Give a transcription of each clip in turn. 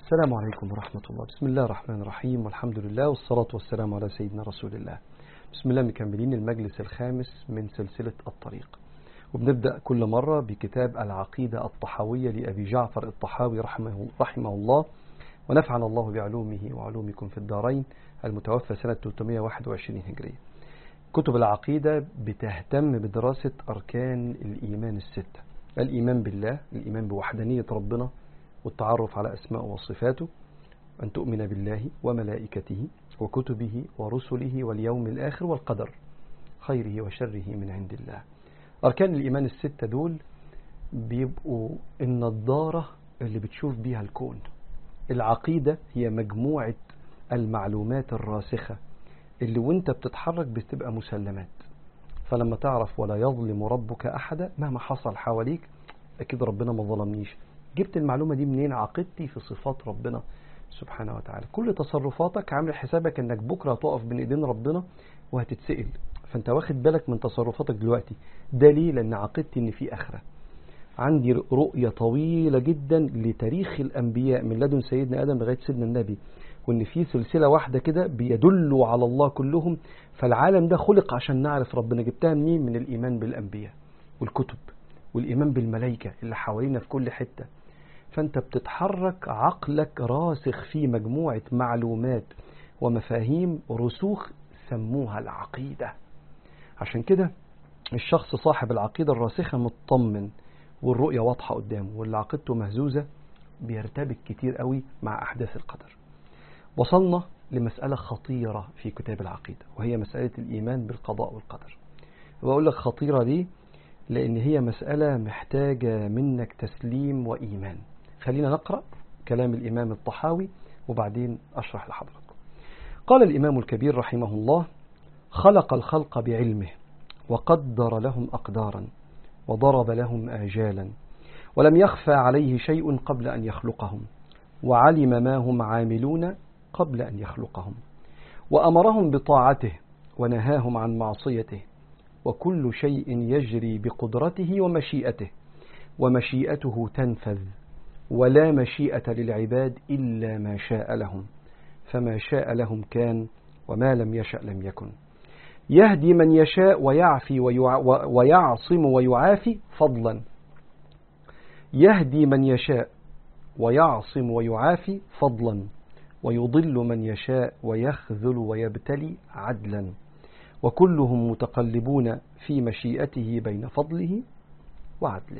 السلام عليكم ورحمة الله بسم الله الرحمن الرحيم والحمد لله والصلاة والسلام على سيدنا رسول الله بسم الله مكملين المجلس الخامس من سلسلة الطريق وبنبدأ كل مرة بكتاب العقيدة الطحاوية لأبي جعفر الطحاوي رحمه, رحمه الله ونفعنا الله بعلومه وعلومكم في الدارين المتوفى سنة 321 هجرية كتب العقيدة بتهتم بدراسة أركان الإيمان الستة الإيمان بالله الإيمان بوحدانية ربنا والتعرف على أسماء وصفاته أن تؤمن بالله وملائكته وكتبه ورسله واليوم الآخر والقدر خيره وشره من عند الله أركان الإيمان الستة دول بيبقوا النضارة اللي بتشوف بيها الكون العقيدة هي مجموعة المعلومات الراسخة اللي وانت بتتحرك بتبقى مسلمات فلما تعرف ولا يظلم ربك أحدا مهما حصل حواليك أكيد ربنا ما ظلمنيش جبت المعلومة دي منين عقيدتي في صفات ربنا سبحانه وتعالى كل تصرفاتك عامل حسابك انك بكرة هتقف بين ايدين ربنا وهتتسئل فانت واخد بالك من تصرفاتك دلوقتي ده ليه لان عقيدتي ان في اخرة عندي رؤية طويلة جدا لتاريخ الانبياء من لدن سيدنا ادم لغاية سيدنا النبي وان في سلسلة واحدة كده بيدلوا على الله كلهم فالعالم ده خلق عشان نعرف ربنا جبتها منين من الايمان بالانبياء والكتب والايمان بالملائكة اللي حوالينا في كل حتة فانت بتتحرك عقلك راسخ في مجموعة معلومات ومفاهيم رسوخ سموها العقيدة عشان كده الشخص صاحب العقيدة الراسخة مطمن والرؤية واضحة قدامه واللي عقيدته مهزوزة بيرتبك كتير قوي مع أحداث القدر وصلنا لمسألة خطيرة في كتاب العقيدة وهي مسألة الإيمان بالقضاء والقدر وأقول لك خطيرة ليه لأن هي مسألة محتاجة منك تسليم وإيمان خلينا نقرأ كلام الإمام الطحاوي وبعدين أشرح لحضرتك قال الإمام الكبير رحمه الله خلق الخلق بعلمه وقدر لهم أقدارا وضرب لهم آجالا ولم يخفى عليه شيء قبل أن يخلقهم وعلم ما هم عاملون قبل أن يخلقهم وأمرهم بطاعته ونهاهم عن معصيته وكل شيء يجري بقدرته ومشيئته ومشيئته تنفذ ولا مشيئة للعباد إلا ما شاء لهم فما شاء لهم كان وما لم يشأ لم يكن يهدي من يشاء ويعفي ويع ويعصم ويعافي فضلا يهدي من يشاء ويعصم ويعافي فضلا ويضل من يشاء ويخذل ويبتلي عدلا وكلهم متقلبون في مشيئته بين فضله وعدله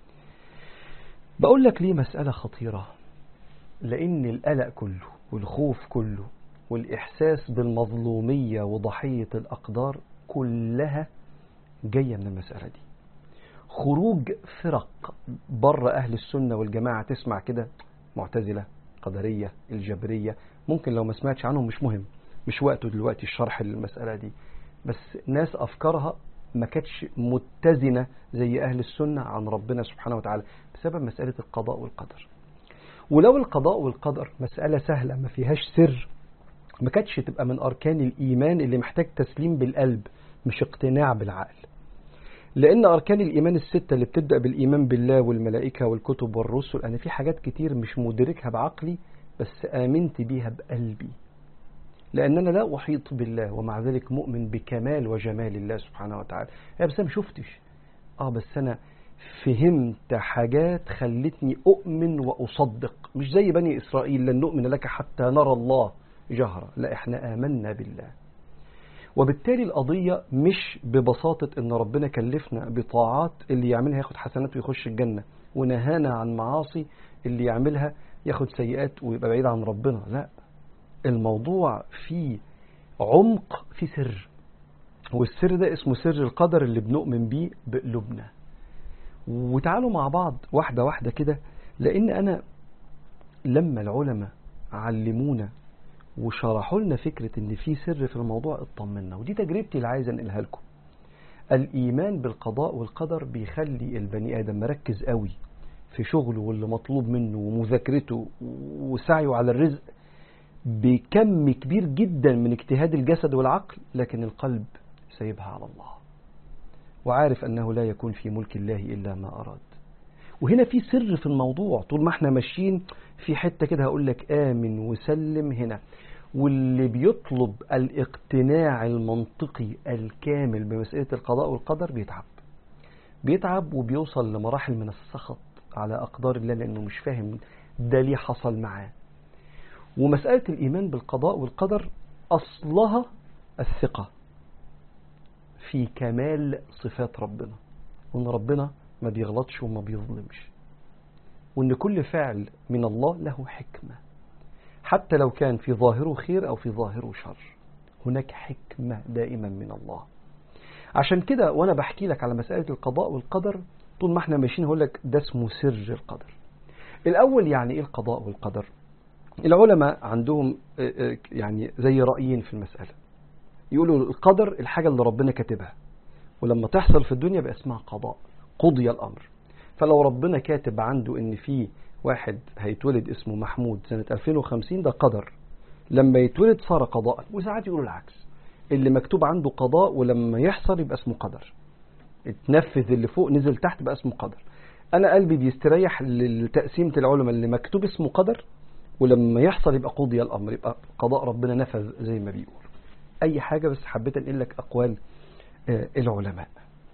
بقول لك ليه مسألة خطيرة لأن القلق كله والخوف كله والإحساس بالمظلومية وضحية الأقدار كلها جاية من المسألة دي خروج فرق بره أهل السنة والجماعة تسمع كده معتزلة قدرية الجبرية ممكن لو ما سمعتش عنهم مش مهم مش وقته دلوقتي الشرح للمسألة دي بس ناس أفكارها ما كانتش متزنة زي أهل السنة عن ربنا سبحانه وتعالى بسبب مسألة القضاء والقدر ولو القضاء والقدر مسألة سهلة ما فيهاش سر ما كانتش تبقى من أركان الإيمان اللي محتاج تسليم بالقلب مش اقتناع بالعقل لأن أركان الإيمان الستة اللي بتبدأ بالإيمان بالله والملائكة والكتب والرسل أنا في حاجات كتير مش مدركها بعقلي بس آمنت بيها بقلبي لأن أنا لا أحيط بالله ومع ذلك مؤمن بكمال وجمال الله سبحانه وتعالى يا بس أنا ما شفتش آه بس أنا فهمت حاجات خلتني أؤمن وأصدق مش زي بني إسرائيل لن نؤمن لك حتى نرى الله جهرة لا إحنا آمنا بالله وبالتالي القضية مش ببساطة إن ربنا كلفنا بطاعات اللي يعملها ياخد حسنات ويخش الجنة ونهانا عن معاصي اللي يعملها ياخد سيئات ويبقى بعيد عن ربنا لا الموضوع فيه عمق في سر والسر ده اسمه سر القدر اللي بنؤمن بيه بقلوبنا وتعالوا مع بعض واحدة واحدة كده لأن أنا لما العلماء علمونا وشرحوا لنا فكرة إن في سر في الموضوع اطمنا ودي تجربتي اللي عايز أنقلها لكم الإيمان بالقضاء والقدر بيخلي البني آدم مركز قوي في شغله واللي مطلوب منه ومذاكرته وسعيه على الرزق بكم كبير جدا من اجتهاد الجسد والعقل لكن القلب سيبها على الله وعارف أنه لا يكون في ملك الله إلا ما أراد وهنا في سر في الموضوع طول ما احنا ماشيين في حتة كده هقول لك آمن وسلم هنا واللي بيطلب الاقتناع المنطقي الكامل بمسألة القضاء والقدر بيتعب بيتعب وبيوصل لمراحل من السخط على أقدار الله لأنه مش فاهم ده ليه حصل معاه ومسألة الإيمان بالقضاء والقدر أصلها الثقة في كمال صفات ربنا وأن ربنا ما بيغلطش وما بيظلمش وأن كل فعل من الله له حكمة حتى لو كان في ظاهره خير أو في ظاهره شر هناك حكمة دائما من الله عشان كده وأنا بحكي لك على مسألة القضاء والقدر طول ما احنا ماشيين هقول لك ده اسمه سر القدر الأول يعني إيه القضاء والقدر العلماء عندهم يعني زي رأيين في المسألة يقولوا القدر الحاجة اللي ربنا كاتبها ولما تحصل في الدنيا بقى اسمها قضاء قضي الأمر فلو ربنا كاتب عنده ان في واحد هيتولد اسمه محمود سنة 2050 ده قدر لما يتولد صار قضاء وساعات يقولوا العكس اللي مكتوب عنده قضاء ولما يحصل يبقى اسمه قدر اتنفذ اللي فوق نزل تحت بقى اسمه قدر انا قلبي بيستريح لتقسيمة العلماء اللي مكتوب اسمه قدر ولما يحصل يبقى قضي الامر يبقى قضاء ربنا نفذ زي ما بيقول اي حاجة بس حبيت انقل لك اقوال العلماء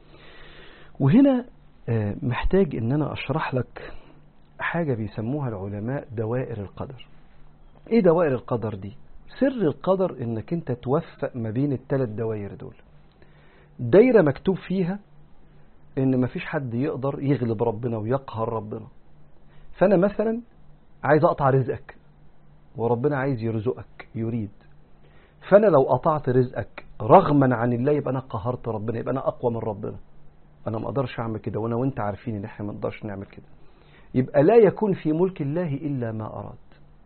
وهنا محتاج ان انا اشرح لك حاجة بيسموها العلماء دوائر القدر ايه دوائر القدر دي سر القدر انك انت توفق ما بين الثلاث دوائر دول دايرة مكتوب فيها ان مفيش حد يقدر يغلب ربنا ويقهر ربنا فانا مثلا عايز اقطع رزقك وربنا عايز يرزقك يريد فانا لو قطعت رزقك رغما عن الله يبقى انا قهرت ربنا يبقى انا اقوى من ربنا انا ما اقدرش اعمل كده وانا وانت عارفين ان احنا ما نقدرش نعمل كده يبقى لا يكون في ملك الله الا ما اراد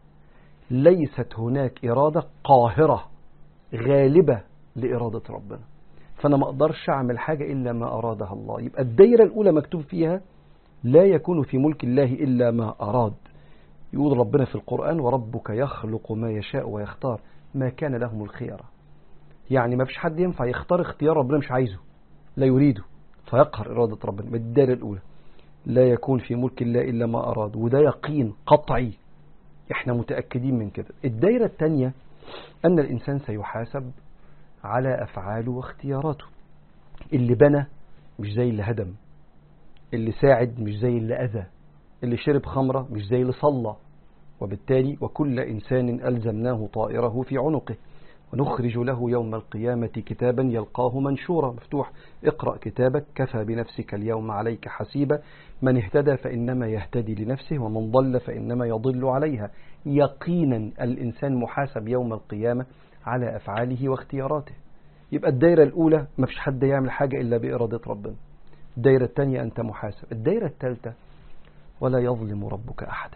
ليست هناك اراده قاهره غالبه لاراده ربنا فانا ما اقدرش اعمل حاجه الا ما ارادها الله يبقى الدايره الاولى مكتوب فيها لا يكون في ملك الله الا ما اراد يقول ربنا في القران وربك يخلق ما يشاء ويختار ما كان لهم الخيره يعني ما فيش حد ينفع يختار اختيار ربنا مش عايزه لا يريده فيقهر إرادة ربنا بالدائرة الأولى لا يكون في ملك الله إلا ما أراد وده يقين قطعي احنا متأكدين من كده الدائرة الثانية أن الإنسان سيحاسب على أفعاله واختياراته اللي بنى مش زي اللي هدم اللي ساعد مش زي اللي أذى اللي شرب خمرة مش زي اللي صلى وبالتالي وكل إنسان ألزمناه طائره في عنقه ونخرج له يوم القيامة كتابا يلقاه منشورا مفتوح اقرأ كتابك كفى بنفسك اليوم عليك حسيبا من اهتدى فإنما يهتدي لنفسه ومن ضل فإنما يضل عليها يقينا الإنسان محاسب يوم القيامة على أفعاله واختياراته يبقى الدايرة الأولى ما فيش حد يعمل حاجة إلا بإرادة ربنا الدايرة الثانية أنت محاسب الدايرة الثالثة ولا يظلم ربك أحدا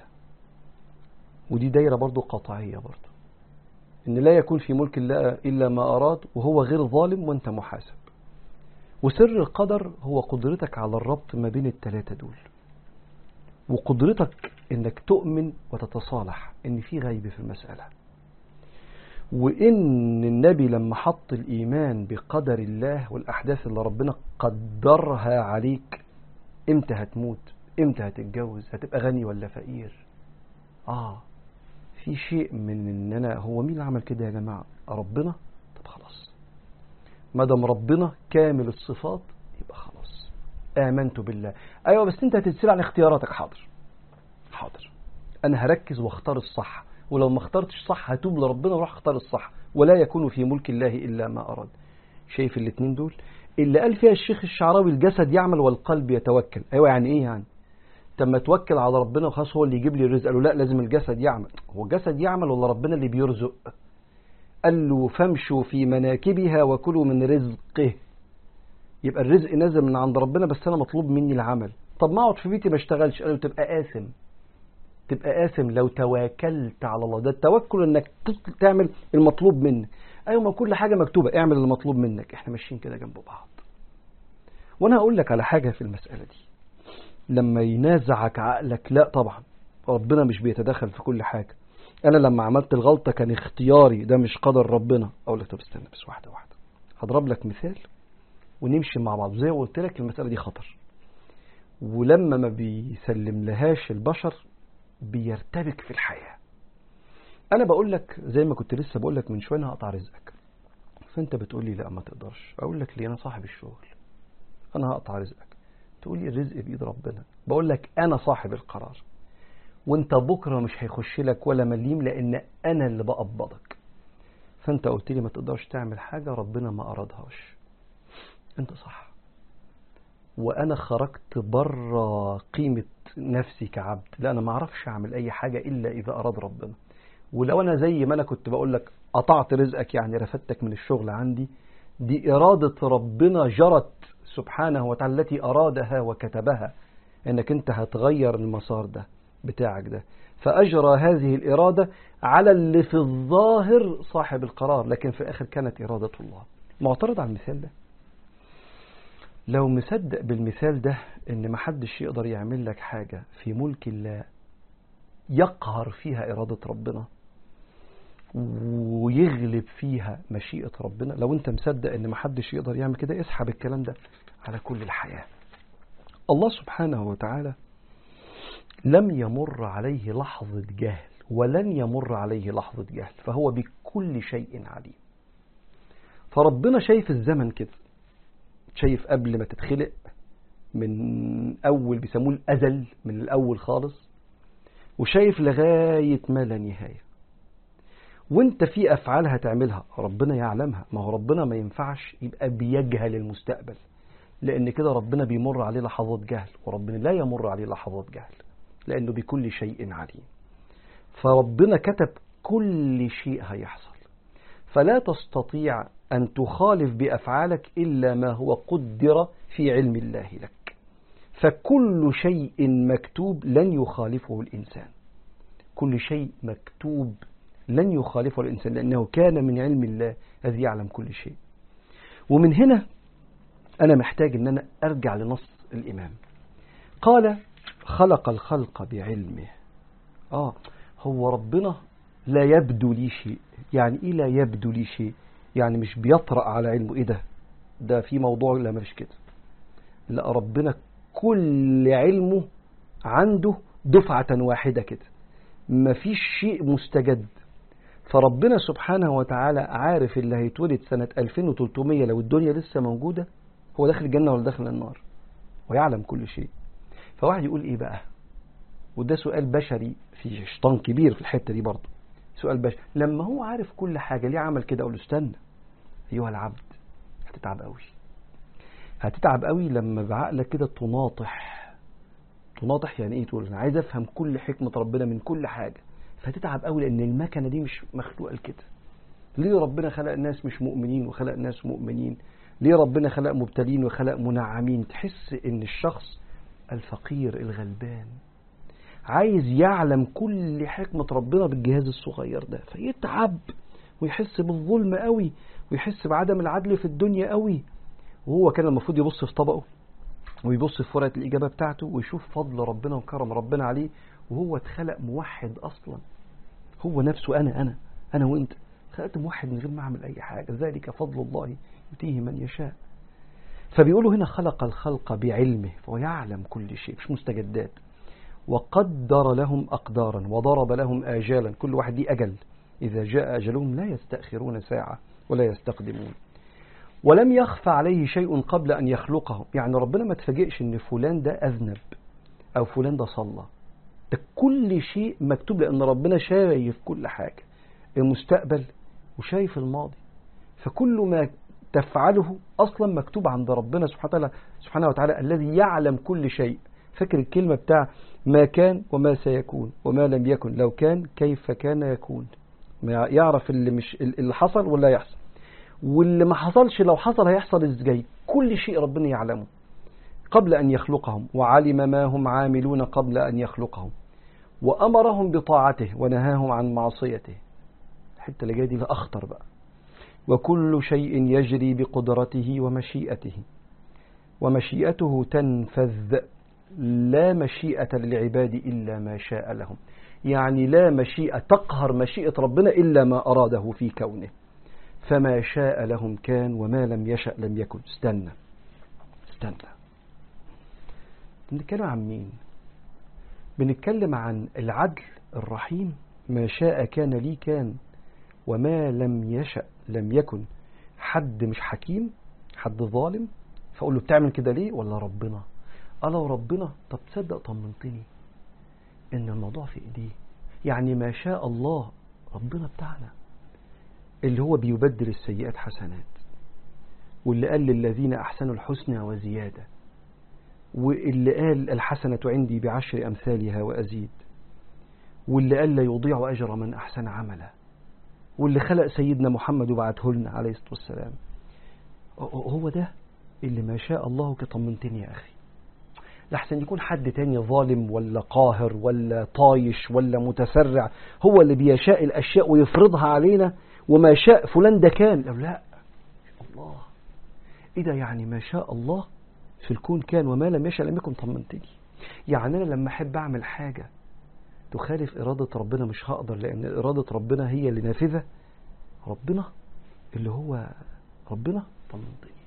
ودي دايرة برضو قطعية برضو ان لا يكون في ملك الله الا ما اراد وهو غير ظالم وانت محاسب وسر القدر هو قدرتك على الربط ما بين الثلاثه دول وقدرتك انك تؤمن وتتصالح ان في غيب في المساله وان النبي لما حط الايمان بقدر الله والاحداث اللي ربنا قدرها عليك امتى هتموت امتى هتتجوز هتبقى غني ولا فقير اه في شيء من ان انا هو مين اللي عمل كده يا جماعه ربنا طب خلاص ما دام ربنا كامل الصفات يبقى خلاص امنت بالله ايوه بس انت هتتسال عن اختياراتك حاضر حاضر انا هركز واختار الصح ولو ما اخترتش صح هتوب لربنا واروح اختار الصح ولا يكون في ملك الله الا ما اراد شايف الاثنين دول اللي قال فيها الشيخ الشعراوي الجسد يعمل والقلب يتوكل ايوه يعني ايه يعني طب ما توكل على ربنا وخلاص هو اللي يجيب لي الرزق قالوا لا لازم الجسد يعمل هو الجسد يعمل ولا ربنا اللي بيرزق قال له فامشوا في مناكبها وكلوا من رزقه يبقى الرزق نازل من عند ربنا بس انا مطلوب مني العمل طب ما اقعد في بيتي ما اشتغلش قالوا تبقى آثم تبقى آثم لو توكلت على الله ده التوكل انك تعمل المطلوب منك ايوه ما كل حاجه مكتوبه اعمل المطلوب منك احنا ماشيين كده جنب بعض وانا هقول لك على حاجه في المساله دي لما ينازعك عقلك لا طبعا ربنا مش بيتدخل في كل حاجة أنا لما عملت الغلطة كان اختياري ده مش قدر ربنا أقول لك طب استنى بس واحدة واحدة هضرب لك مثال ونمشي مع بعض زي ما قلت لك المسألة دي خطر ولما ما بيسلم لهاش البشر بيرتبك في الحياة أنا بقول لك زي ما كنت لسه بقول لك من شوية أنا هقطع رزقك فأنت بتقول لي لا ما تقدرش أقول لك ليه أنا صاحب الشغل أنا هقطع رزقك تقول لي الرزق بإيد ربنا بقول لك أنا صاحب القرار وانت بكرة مش هيخش لك ولا مليم لأن أنا اللي بقبضك فأنت قلت لي ما تقدرش تعمل حاجة ربنا ما أرادهاش أنت صح وأنا خرجت بره قيمة نفسي كعبد لا أنا ما أعرفش أعمل أي حاجة إلا إذا أراد ربنا ولو أنا زي ما أنا كنت بقول لك قطعت رزقك يعني رفدتك من الشغل عندي دي إرادة ربنا جرت سبحانه وتعالى التي أرادها وكتبها أنك أنت هتغير المسار ده بتاعك ده فأجرى هذه الإرادة على اللي في الظاهر صاحب القرار لكن في الآخر كانت إرادة الله معترض على المثال ده لو مصدق بالمثال ده ان محدش يقدر يعمل لك حاجة في ملك الله يقهر فيها إرادة ربنا ويغلب فيها مشيئة ربنا لو انت مصدق ان محدش يقدر يعمل كده اسحب الكلام ده على كل الحياة الله سبحانه وتعالى لم يمر عليه لحظة جهل ولن يمر عليه لحظة جهل فهو بكل شيء عليم فربنا شايف الزمن كده شايف قبل ما تتخلق من أول بيسموه الأزل من الأول خالص وشايف لغاية ما لا نهاية وانت في أفعال هتعملها ربنا يعلمها ما هو ربنا ما ينفعش يبقى بيجهل المستقبل لأن كده ربنا بيمر عليه لحظات جهل وربنا لا يمر عليه لحظات جهل لأنه بكل شيء عليم فربنا كتب كل شيء هيحصل فلا تستطيع أن تخالف بأفعالك إلا ما هو قدر في علم الله لك فكل شيء مكتوب لن يخالفه الإنسان كل شيء مكتوب لن يخالفه الإنسان لأنه كان من علم الله الذي يعلم كل شيء ومن هنا أنا محتاج أن أنا أرجع لنص الإمام قال خلق الخلق بعلمه آه هو ربنا لا يبدو لي شيء يعني إيه لا يبدو لي شيء يعني مش بيطرأ على علمه إيه ده ده في موضوع لا مش كده لا ربنا كل علمه عنده دفعة واحدة كده مفيش شيء مستجد فربنا سبحانه وتعالى عارف اللي هيتولد سنة 2300 لو الدنيا لسه موجودة هو داخل الجنة ولا داخل النار ويعلم كل شيء فواحد يقول ايه بقى وده سؤال بشري في شيطان كبير في الحتة دي برضه سؤال بشري لما هو عارف كل حاجة ليه عمل كده اقول له استنى ايها العبد هتتعب قوي هتتعب قوي لما بعقلك كده تناطح تناطح يعني ايه تقول انا عايز افهم كل حكمة ربنا من كل حاجة فتتعب قوي لان المكنة دي مش مخلوقة لكده ليه ربنا خلق الناس مش مؤمنين وخلق ناس مؤمنين ليه ربنا خلق مبتلين وخلق منعمين تحس ان الشخص الفقير الغلبان عايز يعلم كل حكمة ربنا بالجهاز الصغير ده فيتعب ويحس بالظلم قوي ويحس بعدم العدل في الدنيا قوي وهو كان المفروض يبص في طبقه ويبص في ورقة الإجابة بتاعته ويشوف فضل ربنا وكرم ربنا عليه وهو اتخلق موحد أصلا هو نفسه أنا أنا أنا وأنت خلقت موحد من غير ما أعمل أي حاجة ذلك فضل الله يؤتيه من يشاء فبيقولوا هنا خلق الخلق بعلمه فهو يعلم كل شيء مش مستجدات وقدر لهم أقدارا وضرب لهم آجالا كل واحد دي أجل إذا جاء أجلهم لا يستأخرون ساعة ولا يستقدمون ولم يخفى عليه شيء قبل أن يخلقه يعني ربنا ما تفاجئش أن فلان ده أذنب أو فلان ده صلى ده كل شيء مكتوب لأن ربنا شايف كل حاجة المستقبل وشايف الماضي فكل ما تفعله أصلا مكتوب عند ربنا سبحانه وتعالى, سبحانه وتعالى الذي يعلم كل شيء فاكر الكلمة بتاع ما كان وما سيكون وما لم يكن لو كان كيف كان يكون يعرف اللي مش اللي حصل ولا يحصل واللي ما حصلش لو حصل هيحصل ازاي كل شيء ربنا يعلمه قبل أن يخلقهم وعلم ما هم عاملون قبل أن يخلقهم وأمرهم بطاعته ونهاهم عن معصيته الحتة اللي جايه دي أخطر بقى وكل شيء يجري بقدرته ومشيئته ومشيئته تنفذ لا مشيئة للعباد إلا ما شاء لهم يعني لا مشيئة تقهر مشيئة ربنا إلا ما أراده في كونه فما شاء لهم كان وما لم يشأ لم يكن استنى استنى بنتكلم عن مين بنتكلم عن العدل الرحيم ما شاء كان لي كان وما لم يشأ لم يكن حد مش حكيم حد ظالم فأقول له بتعمل كده ليه ولا ربنا قال لو ربنا طب تصدق طمنتني ان الموضوع في ايديه يعني ما شاء الله ربنا بتاعنا اللي هو بيبدل السيئات حسنات واللي قال للذين احسنوا الحسنى وزياده واللي قال الحسنه عندي بعشر امثالها وازيد واللي قال لا يضيع اجر من احسن عملا واللي خلق سيدنا محمد وبعته لنا عليه الصلاه والسلام هو ده اللي ما شاء الله كطمنتني يا اخي لحسن يكون حد تاني ظالم ولا قاهر ولا طايش ولا متسرع هو اللي بيشاء الأشياء ويفرضها علينا وما شاء فلان ده كان لو لا الله إيه ده يعني ما شاء الله في الكون كان وما لم يشاء لم يكن طمنتني يعني أنا لما أحب أعمل حاجة تخالف إرادة ربنا مش هقدر لأن إرادة ربنا هي اللي نافذة ربنا اللي هو ربنا طمنتني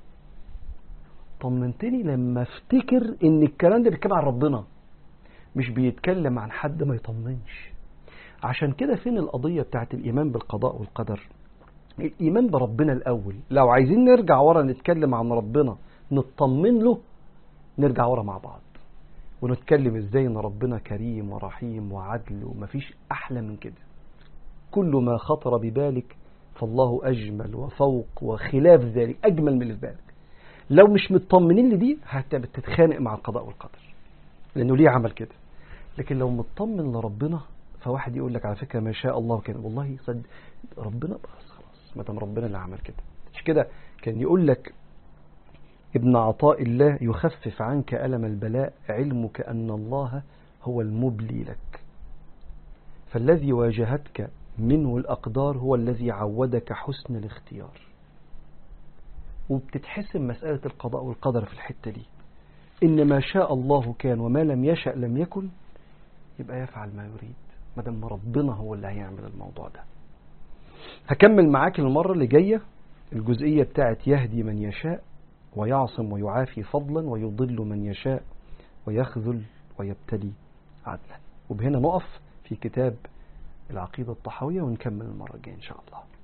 طمنتني لما افتكر ان الكلام ده بيتكلم عن ربنا مش بيتكلم عن حد ما يطمنش عشان كده فين القضية بتاعت الإيمان بالقضاء والقدر الإيمان بربنا الأول لو عايزين نرجع ورا نتكلم عن ربنا نطمن له نرجع ورا مع بعض ونتكلم ازاي ان ربنا كريم ورحيم وعدل ومفيش احلى من كده كل ما خطر ببالك فالله اجمل وفوق وخلاف ذلك اجمل من اللي في بالك لو مش مطمنين لدي هتتخانق مع القضاء والقدر لانه ليه عمل كده لكن لو مطمن لربنا فواحد يقول لك على فكره ما شاء الله كان والله صد ربنا بس خلاص ما دام ربنا اللي عمل كده مش كده كان يقول لك ابن عطاء الله يخفف عنك ألم البلاء علمك أن الله هو المبلي لك فالذي واجهتك منه الأقدار هو الذي عودك حسن الاختيار وبتتحسم مسألة القضاء والقدر في الحتة دي إن ما شاء الله كان وما لم يشأ لم يكن يبقى يفعل ما يريد ما دام ربنا هو اللي هيعمل الموضوع ده هكمل معاك المرة اللي جاية الجزئية بتاعت يهدي من يشاء ويعصم ويعافي فضلا ويضل من يشاء ويخذل ويبتلي عدلا وبهنا نقف في كتاب العقيدة الطحاوية ونكمل المرة الجاية إن شاء الله